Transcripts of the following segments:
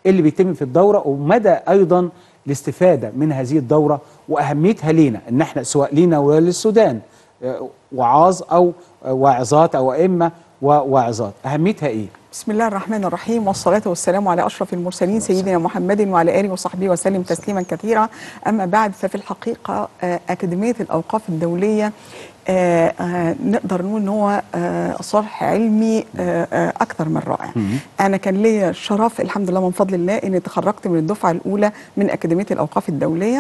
اللي بيتم في الدوره ومدى ايضا الاستفاده من هذه الدوره واهميتها لينا ان احنا سواء لينا ولا للسودان آه، وعاظ او آه، واعظات او ائمه وواعظات اهميتها ايه بسم الله الرحمن الرحيم والصلاة والسلام على أشرف المرسلين سيدنا محمد وعلى آله وصحبه وسلم تسليما كثيرا أما بعد ففي الحقيقة آه، أكاديمية الأوقاف الدولية آه، آه، نقدر نقول ان هو آه، صرح علمي آه، آه، اكثر من رائع انا كان ليا الشرف الحمد لله من فضل الله اني تخرجت من الدفعه الاولى من اكاديميه الاوقاف الدوليه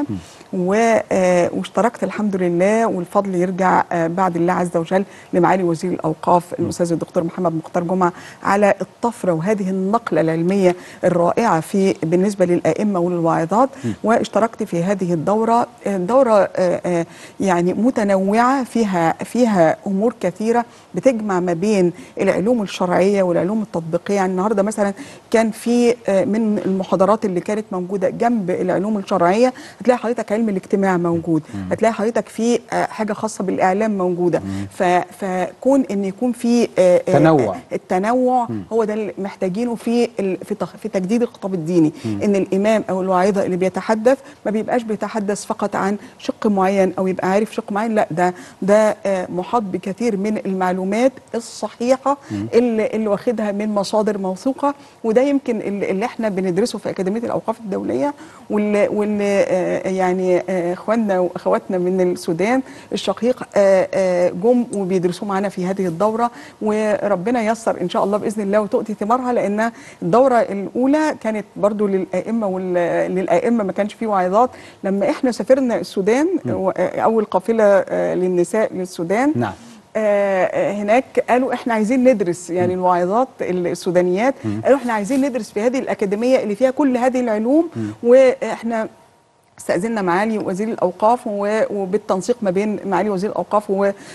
و- آه، واشتركت الحمد لله والفضل يرجع آه، بعد الله عز وجل لمعالي وزير الاوقاف الاستاذ الدكتور محمد مختار جمعه على الطفره وهذه النقله العلميه الرائعه في بالنسبه للائمه وللواعظات واشتركت في هذه الدوره الدوره آه، آه، يعني متنوعه فيها فيها امور كثيره بتجمع ما بين العلوم الشرعيه والعلوم التطبيقيه يعني النهارده مثلا كان في آه، من المحاضرات اللي كانت موجوده جنب العلوم الشرعيه هتلاقي حضرتك علم الاجتماع موجود هتلاقي حضرتك في آه، حاجه خاصه بالاعلام موجوده ف- فكون ان يكون في آه، آه، تنوع. التنوع هو ده اللي محتاجينه في ال- في تخ- في تجديد الخطاب الديني ان الامام او الواعظه اللي بيتحدث ما بيبقاش بيتحدث فقط عن شق معين او يبقى عارف شق معين لا ده ده آه، محاط بكثير من المعلومات الصحيحه اللي اللي واخدها من مصادر موثوقه وده يمكن اللي اللي احنا بندرسه في اكاديميه الاوقاف الدوليه واللي واللي آه، يعني آه، اخواننا واخواتنا من السودان الشقيق آه، آه، جم وبيدرسوا معانا في هذه الدوره وربنا ييسر ان شاء الله باذن الله وتؤتي ثمارها لان الدوره الاولى كانت برضو للائمه وللائمه ما كانش فيه واعظات لما احنا سافرنا السودان و- آه، اول قافله آه، للنساء للسودان نعم آه، آه، هناك قالوا احنا عايزين ندرس يعني الواعظات السودانيات قالوا احنا عايزين ندرس في هذه الاكاديميه اللي فيها كل هذه العلوم واحنا استأذنا معالي وزير الأوقاف و- وبالتنسيق ما بين معالي وزير الأوقاف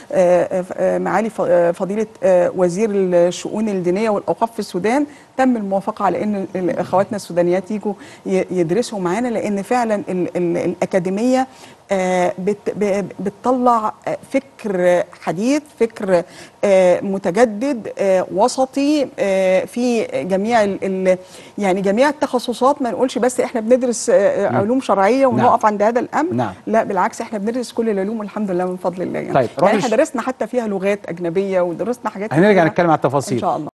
ومعالي فضيلة آه، وزير الشؤون الدينية والأوقاف في السودان تم الموافقة على أن ال- أخواتنا السودانيات يجوا ي- يدرسوا معانا لأن فعلا ال- ال- الأكاديمية آه، بت- ب- بتطلع آه، فكر حديث فكر آه، متجدد آه، وسطي آه، في جميع ال- ال- يعني جميع التخصصات ما نقولش بس احنا بندرس آه، علوم شرعيه ونقف عند هذا الامر نعم. لا بالعكس احنا بندرس كل العلوم والحمد لله من فضل الله يعني طيب، روح يعني نش- احنا درسنا حتى فيها لغات اجنبيه ودرسنا حاجات هنرجع كتيرة. نتكلم على التفاصيل ان شاء الله